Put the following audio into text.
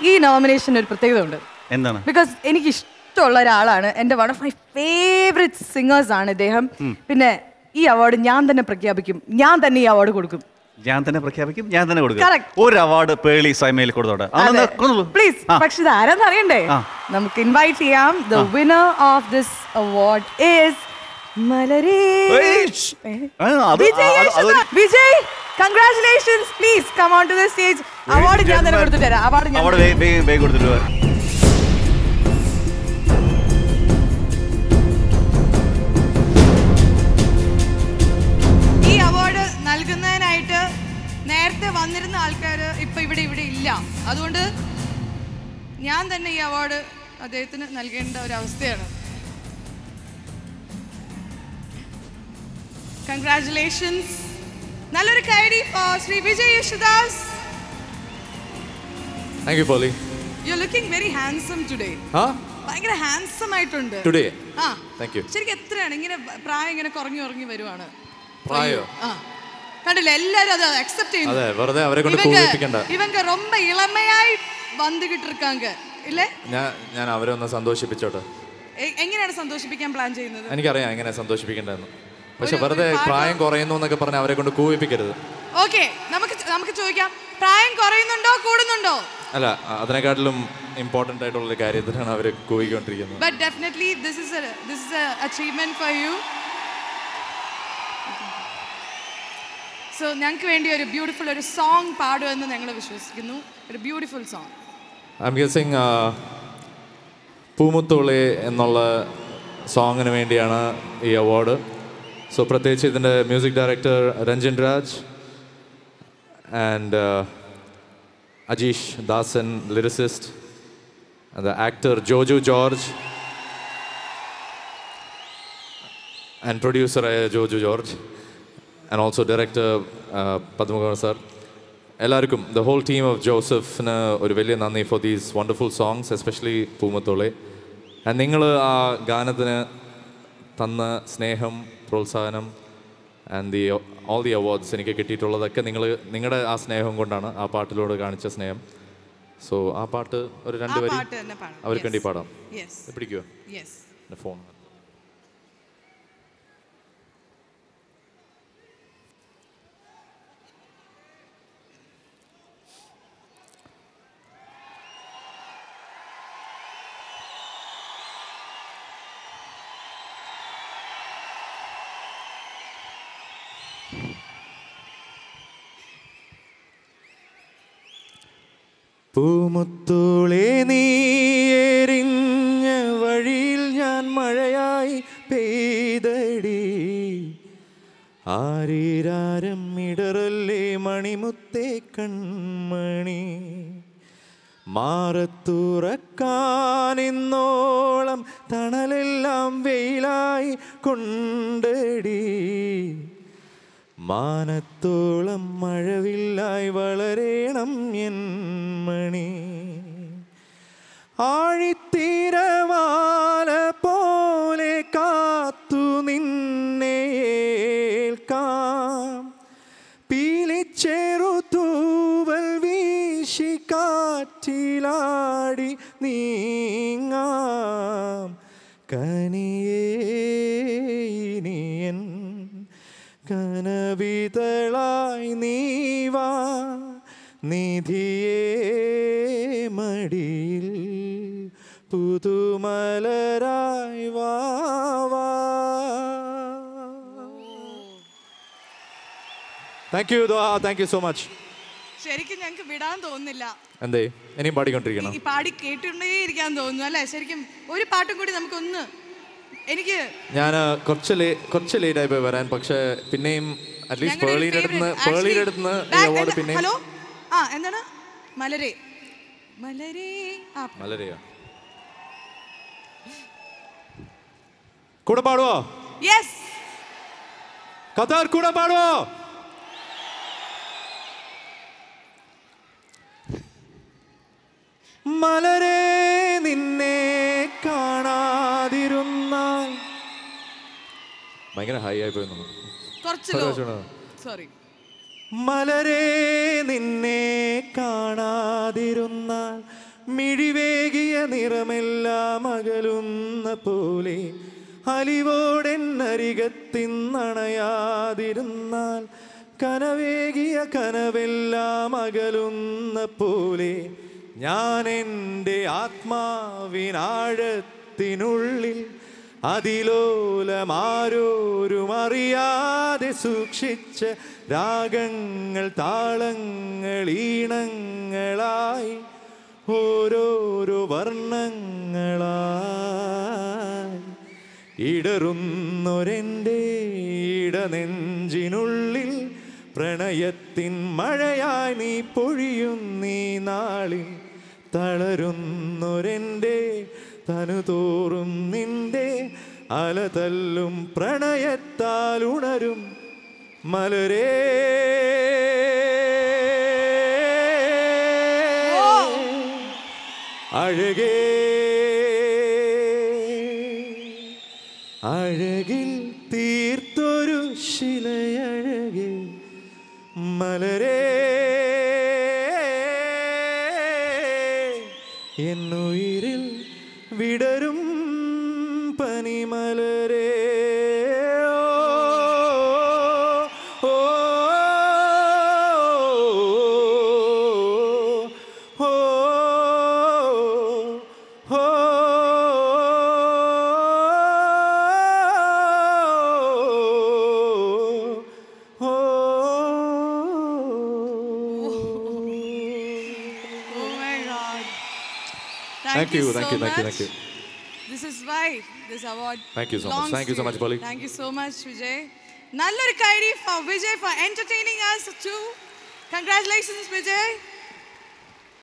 ഈ നോമിനേഷൻ ഒരു പ്രത്യേകത ഉണ്ട് എന്താണ് ബിക്കോസ് എനിക്ക് ഇഷ്ടമുള്ള ഒരാളാണ് എൻ്റെ one of my favourite singers ആണ് ഇദ്ദേഹം പിന്നെ ഈ അവാർഡ് ഞാൻ തന്നെ പ്രഖ്യാപിക്കും ഞാൻ തന്നെ ഈ അവാർഡ് കൊടുക്കും ഞാൻ തന്നെ പ്രഖ്യാപിക്കും ഞാൻ തന്നെ കൊടുക്കും Correct. ഒരു അവാർഡ് പേളി സൈമയിൽ കൊടുത്തോട്ടെ അതൊന്ന് കൊണ്ടുപോ. പ്ലീസ് ആ. പക്ഷെ ഇത് ആരാന്ന് അറിയണ്ടേ ആ. നമുക്ക് ഇൻവൈറ്റ് ചെയ്യാം the winner of this award is മലരേ ഏയ്, ഷ്. ആ, അത് വിജയ് അത് യേശുദാസ്. അതൊരു- Vijay congratulations please come on to the stage award ഞാൻ തന്നെ കൊടുത്തു തരാം അവാർഡ് ഞാൻ അവാർഡ് വേഗം വേഗം വേഗം കൊടുത്തിട്ട് വാ. ഈ അവാർഡ് നൽകുന്നതിനായിട്ട് നേരത്തെ വന്നിരുന്ന ആൾക്കാർ ഇപ്പൊ ഇവിടെ ഇവിടെ ഇല്ല അതുകൊണ്ട് ഞാൻ തന്നെ ഈ അവാർഡ് അദ്ദേഹത്തിന് നൽകേണ്ട ഒരു അവസ്ഥയാണ് കൺഗ്രാറ്റുലേഷൻസ് നല്ലൊരു കൈഡി for Shri Vijay Yesudas thank you Poly you looking very handsome today ആ ഭയങ്കര ഹാൻസം ആയിട്ടുണ്ട് ടുഡേ ആ താങ്ക് യു ശരിക്കും എത്രയാണ് ഇങ്ങനെ പ്രായം ഇങ്ങനെ കുറഞ്ഞു കുറഞ്ഞു വരുവാണ് പ്രായോ ആ കണ്ടില്ല എല്ലാരും അത് അക്സെപ്റ്റ് ചെയ്യുന്നു അതെ വെറുതെ അവരെ കൊണ്ട് இவங்க കൂടിപ്പിക്കണ്ട இவங்க ரொம்ப இளமையாய் வந்துகிட்டு இருக்காங்க இல்ல ഞാൻ ഞാൻ അവരെ ഒന്ന് സന്തോഷിപ്പിച്ചോട്ടെ എ- എങ്ങനെയാണ് സന്തോഷിപ്പിക്കാൻ പ്ലാൻ ചെയ്യുന്നത് എനിക്കറിയാം എങ്ങനെ സന്തോഷിപ്പിക്കേണ്ടതെന്ന് പക്ഷെ ഒരു- വെറുതെ ഒരു പാട്ട്. പ്രായം കുറയുന്നു എന്നൊക്കെ പറഞ്ഞ് അവരെ കൊണ്ട് കൂവിപ്പിക്കരുത് ഓക്കെ നമുക്ക് ച- നമുക്ക് ചോദിക്കാം പ്രായം കുറയുന്നുണ്ടോ കൂടുന്നുണ്ടോ അല്ല അ- അതിനെക്കാട്ടിലും ഇമ്പോർട്ടൻ്റ് ആയിട്ടുള്ള ഒരു കാര്യത്തിനാണ് അവർ കൂവിക്കൊണ്ടിരിക്കുന്നത് but definitely this is this is achievement for you so ഞങ്ങൾക്ക് വേണ്ടി ഒരു ബ്യൂട്ടിഫുൾ ഒരു സോങ് പാടുമെന്ന് ഞങ്ങൾ വിശ്വസിക്കുന്നു ഒരു beautiful song I'm guessing Poomuthole എന്നുള്ള സോങ്ങിന് വേണ്ടിയാണ് ഈ അവാർഡ് സോ പ്രത്യേകിച്ച് ഇതിൻ്റെ music director Ranjan Raj and Ajeesh Dasan lyricist the actor Joju George and പ്രൊഡ്യൂസറായ Joju George and also director Padmakumar sir എല്ലാവർക്കും ദ ഹോൾ ടീം ഓഫ് ജോസഫിന് ഒരു വലിയ നന്ദി for these wonderful songs especially Poomuthole and നിങ്ങൾ ആ ഗാനത്തിന് തന്ന സ്നേഹം പ്രോത്സാഹനം and the all the awards എനിക്ക് കിട്ടിയിട്ടുള്ളതൊക്കെ നിങ്ങൾ നിങ്ങളുടെ ആ സ്നേഹം കൊണ്ടാണ് ആ പാട്ടിലൂടെ കാണിച്ച സ്നേഹം സോ ആ പാട്ട് ഒരു രണ്ട് വരി പാട്ട് തന്നെ പാടാം. അവർക്ക് വേണ്ടി Yes. പാടാം യെസ് പിടിക്കുമോ യെസ് എൻ്റെ ഫോൺ പൂമുത്തോളെ നീ എറിഞ്ഞ വഴിയിൽ ഞാൻ മഴയായി പെയ്തടി ആരീരാരം ഇടറല്ലേ മണിമുത്തേ കൺമണി മാറത്തുറക്കാനിന്നോളം തണലെല്ലാം വെയിലായി കൊണ്ടടി മാനത്തോളം മഴവില്ലായി വളരേണം എൻ മണി ആഴിത്തീരവാല പോലെ കാത്തു നിന്നെ ഏൽക്കാം പീലിച്ചേറു തൂവൽ വീശി കാറ്റിലാടി നീങ്ങാം കനിയേ ഇനിയൻ കനവിതളായി നീവാ നിധിയേ മടിയിൽ പുതുമലരായി വാവാ thank you thank you so much ശരിക്കും ഞങ്ങൾക്ക് വിടാൻ തോന്നുന്നില്ല എന്തേ ഇനിയും പാടിക്കൊണ്ടിരിക്കണം ഈ പാടി കേട്ടുകൊണ്ടേ ഇരിക്കാൻ തോന്നുന്നു അല്ലേ ശരിക്കും ഒരു പാട്ടും കൂടി നമുക്കൊന്ന് എനിക്ക് ഞാൻ കുറച്ച് ലേ കുറച്ച് ലേറ്റ് ആയി പോയി വരാൻ പക്ഷേ പിന്നെയും അറ്റ്ലീസ്റ്റ് ഞങ്ങളുടെ ഒരു പേളിയുടെ അടുത്ത് favourite, പേളിയുടെ actually, അടുത്ത് ഈ back- അവാർഡ് എന്താ- പിന്നെയും ഹലോ ആ എന്താണ് മലരെ മലരെ ആ മലരെയോ കൂടെ പാടുവോ യെസ് ഖത്താർ കൂടെ പാടുവോ മലരെ നിന്നെ കാണാതിരുന്നാൽ ഭയങ്കര ഹൈ ആയി പോയി തോന്നുന്നു. കുറച്ച് sorry, ലോ sorry. സോറി മലരെ നിന്നെ കാണാതിരുന്നാൽ മിഴിവേകിയ നിറമെല്ലാം അകലുന്ന പോലെ അലിവോടെന്നരികത്തിന്നണയാതിരുന്നാൽ കനവേകിയ കനവെല്ലാം അകലുന്ന പോലെ ഞാൻ എൻ്റെ ആത്മാവിനാഴത്തിനുള്ളിൽ അതിലോലമാരോരും അറിയാതെ സൂക്ഷിച്ച രാഗങ്ങൾ താളങ്ങൾ ഈണങ്ങളായി ഓരോരോ വർണ്ണങ്ങളായി ഇടറുന്നൊരെൻ്റെ ഇടനെഞ്ചിനുള്ളിൽ പ്രണയത്തിൻ മഴയായി നീ പൊഴിയുന്നീ നാളിൽ തളരുന്നൊരെൻ്റെ തനുതോറും നിന്റെ അലതല്ലും പ്രണയത്താൽ ഉണരും മലരേ അഴകേ അഴകിൽ തീർത്തൊരു ശിലയഴകേ മലരേ എന്നുയിരിൽ വിടരും പനിമലരേ ഓ, ഓ, ഓ, ഓ, Oh my God. Thank you, thank you, thank you, thank you. This is why this award. Thank you so much. belongs Thank you to so much, Polly. Thank you so much, Vijay. നല്ലൊരു കൈഡി for Vijay for entertaining us too. Congratulations, Vijay.